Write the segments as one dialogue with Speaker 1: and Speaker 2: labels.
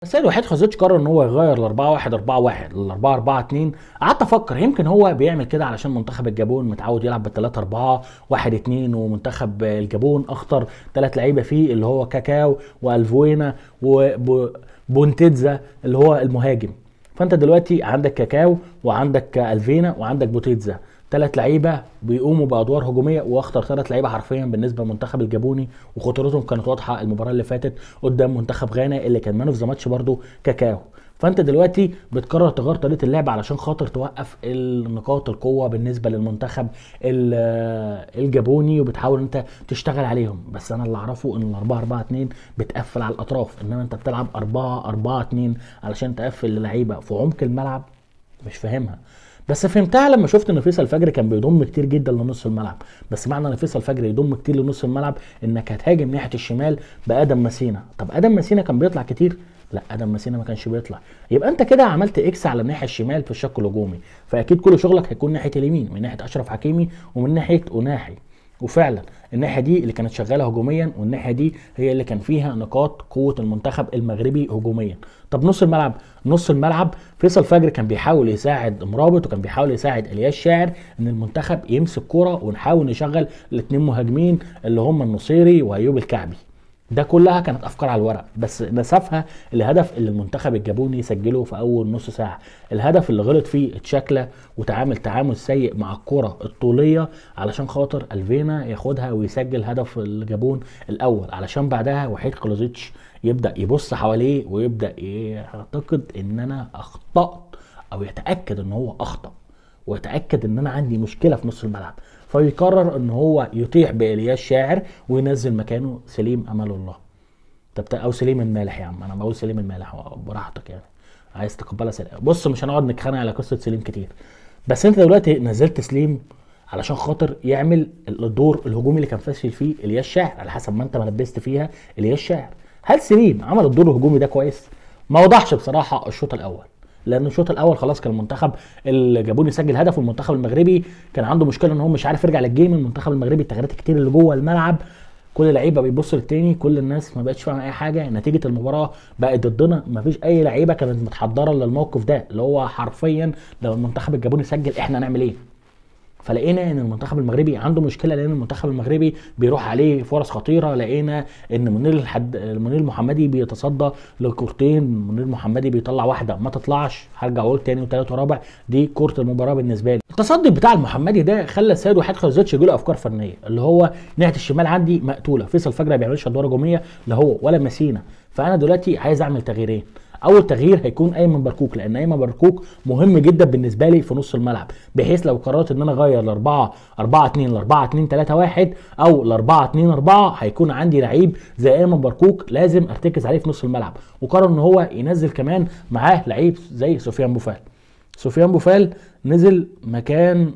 Speaker 1: السيد وحيد خوزيتش قرر ان هو يغير ال 4 1 4 1 ل 4 4 2 قعدت افكر يمكن هو بيعمل كده علشان منتخب الجابون متعود يلعب بال 3 4 1 2 ومنتخب الجابون اخطر ثلاث لعيبه فيه اللي هو كاكاو والفوينا وبونتيتزا اللي هو المهاجم فانت دلوقتي عندك كاكاو وعندك الفينا وعندك بوتيتزا ثلاث لعيبه بيقوموا بادوار هجوميه واخطر ثلاث لعيبه حرفيا بالنسبه للمنتخب الجابوني وخطورتهم كانت واضحه المباراه اللي فاتت قدام منتخب غانا اللي كان مان اوف ذا ماتش برضه كاكاو فانت دلوقتي بتقرر تغير طريقه اللعب علشان خاطر توقف النقاط القوه بالنسبه للمنتخب الجابوني وبتحاول انت تشتغل عليهم بس انا اللي اعرفه ان ال 4 4 2 بتقفل على الاطراف انما انت بتلعب 4 4 2 علشان تقفل اللعيبه في عمق الملعب مش فاهمها بس فهمتها لما شفت ان فيصل فجر كان بيضم كتير جدا لنص الملعب بس معنى ان فيصل فجر يضم كتير لنص الملعب انك هتهاجم ناحيه الشمال بادم مسينا طب ادم مسينا كان بيطلع كتير لا ادم مسينا ما كانش بيطلع يبقى انت كده عملت اكس على الناحيه الشمال في الشق الهجومي فاكيد كل شغلك هيكون ناحيه اليمين من ناحيه اشرف حكيمي ومن ناحيه اناحي وفعلا الناحيه دي اللي كانت شغاله هجوميا والناحيه دي هي اللي كان فيها نقاط قوه المنتخب المغربي هجوميا طب نص الملعب نص الملعب فيصل فجر كان بيحاول يساعد مرابط وكان بيحاول يساعد الياس شاعر ان المنتخب يمسك كوره ونحاول نشغل الاثنين مهاجمين اللي هم النصيري وايوب الكعبي ده كلها كانت افكار على الورق بس نسفها الهدف اللي المنتخب الجابوني سجله في اول نص ساعه الهدف اللي غلط فيه اتشكله وتعامل تعامل سيء مع الكره الطوليه علشان خاطر الفينا ياخدها ويسجل هدف الجابون الاول علشان بعدها وحيد كلوزيتش يبدا يبص حواليه ويبدا يعتقد ان انا اخطات او يتاكد ان هو اخطا ويتاكد ان انا عندي مشكله في نص الملعب فيقرر ان هو يطيح بالياس شاعر وينزل مكانه سليم امل الله طب او سليم المالح يا عم انا بقول سليم المالح براحتك يعني عايز تقبلها سليم بص مش هنقعد نتخانق على قصه سليم كتير بس انت دلوقتي نزلت سليم علشان خاطر يعمل الدور الهجومي اللي كان فاشل فيه الياس شاعر على حسب ما انت ما لبست فيها الياس شاعر هل سليم عمل الدور الهجومي ده كويس ما وضحش بصراحه الشوط الاول لان الشوط الاول خلاص كان المنتخب الجابوني سجل هدف والمنتخب المغربي كان عنده مشكله ان هو مش عارف يرجع للجيم المنتخب المغربي التغييرات كتير اللي جوه الملعب كل لعيبه بيبص للتاني كل الناس ما بقتش فاهمه اي حاجه نتيجه المباراه بقت ضدنا ما فيش اي لعيبه كانت متحضره للموقف ده اللي هو حرفيا لو المنتخب الجابوني سجل احنا هنعمل ايه فلقينا ان المنتخب المغربي عنده مشكله لان المنتخب المغربي بيروح عليه فرص خطيره لقينا ان منير الحد منير المحمدي بيتصدى لكورتين منير المحمدي بيطلع واحده ما تطلعش هرجع اقول تاني وتالت ورابع دي كوره المباراه بالنسبه لي التصدي بتاع المحمدي ده خلى السيد وحيد خزوتش يجي له افكار فنيه اللي هو ناحيه الشمال عندي مقتوله فيصل فجر ما بيعملش ادوار هجوميه لا هو ولا مسينا فانا دلوقتي عايز اعمل تغييرين اول تغيير هيكون ايمن بركوك لان ايمن بركوك مهم جدا بالنسبه لي في نص الملعب بحيث لو قررت ان انا اغير ل 4 4 2 ل 4 2 3 1 او ل 4 2 4 هيكون عندي لعيب زي ايمن بركوك لازم ارتكز عليه في نص الملعب وقرر ان هو ينزل كمان معاه لعيب زي سفيان بوفال سفيان بوفال نزل مكان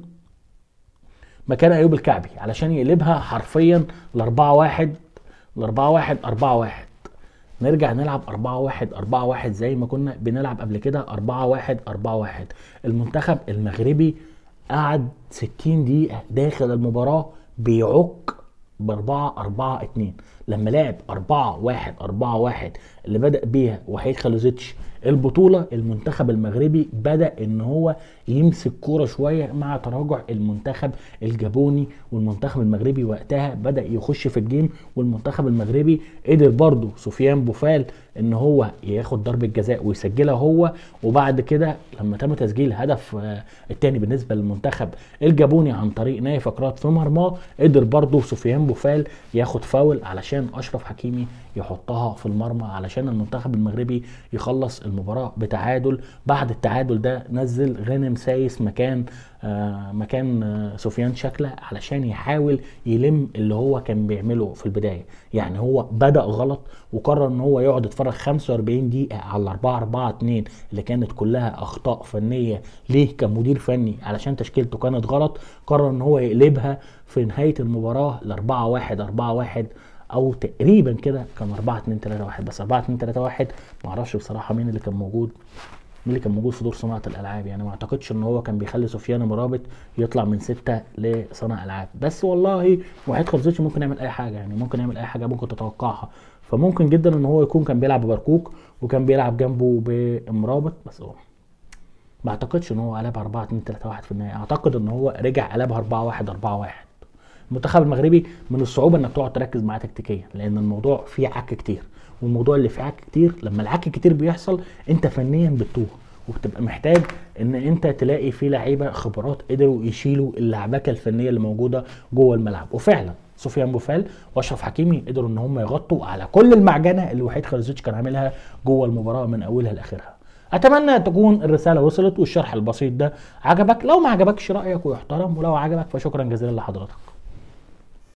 Speaker 1: مكان ايوب الكعبي علشان يقلبها حرفيا ل 4 1 ل 4 1 4 1 نرجع نلعب 4 1 4 1 زي ما كنا بنلعب قبل كده 4 1 4 1 المنتخب المغربي قعد 60 دقيقة داخل المباراة بيعك ب 4 4 2 لما لعب 4 1 4 1 اللي بدأ بيها وحيد خلوزيتش البطولة المنتخب المغربي بدأ ان هو يمسك كورة شوية مع تراجع المنتخب الجابوني والمنتخب المغربي وقتها بدأ يخش في الجيم والمنتخب المغربي قدر برضه سفيان بوفال ان هو ياخد ضربة جزاء ويسجلها هو وبعد كده لما تم تسجيل هدف الثاني بالنسبة للمنتخب الجابوني عن طريق نايف فقرات في مرماه قدر برضه سفيان بوفال ياخد فاول علشان اشرف حكيمي يحطها في المرمى علشان المنتخب المغربي يخلص المباراة بتعادل بعد التعادل ده نزل غانم سايس مكان آه مكان آه سفيان شكله علشان يحاول يلم اللي هو كان بيعمله في البدايه يعني هو بدا غلط وقرر ان هو يقعد يتفرج 45 دقيقه على 4 4 2 اللي كانت كلها اخطاء فنيه ليه كمدير فني علشان تشكيلته كانت غلط قرر ان هو يقلبها في نهايه المباراه ل 4 1 4 1 او تقريبا كده كان 4 2 3 1 بس 4 2 3 1 ما اعرفش بصراحه مين اللي كان موجود مين اللي كان موجود في دور صناعه الالعاب يعني ما اعتقدش ان هو كان بيخلي سفيان مرابط يطلع من ستة لصانع العاب بس والله وحيد خلصتش ممكن يعمل اي حاجه يعني ممكن يعمل اي حاجه ممكن تتوقعها فممكن جدا ان هو يكون كان بيلعب ببركوك وكان بيلعب جنبه بمرابط بس هو ما اعتقدش ان هو قلبها 4 2 3 1 في النهايه اعتقد ان هو رجع قلبها 4 1 4 1 المنتخب المغربي من الصعوبه انك تقعد تركز معاه تكتيكيا لان الموضوع فيه عك كتير والموضوع اللي فيه عك كتير لما العك كتير بيحصل انت فنيا بتتوه وبتبقى محتاج ان انت تلاقي فيه لعيبه خبرات قدروا يشيلوا اللعبكه الفنيه اللي موجوده جوه الملعب وفعلا سفيان بوفال واشرف حكيمي قدروا ان هم يغطوا على كل المعجنه اللي وحيد خليزوتش كان عاملها جوه المباراه من اولها لاخرها اتمنى تكون الرساله وصلت والشرح البسيط ده عجبك لو ما عجبكش رايك ويحترم ولو عجبك فشكرا جزيلا لحضرتك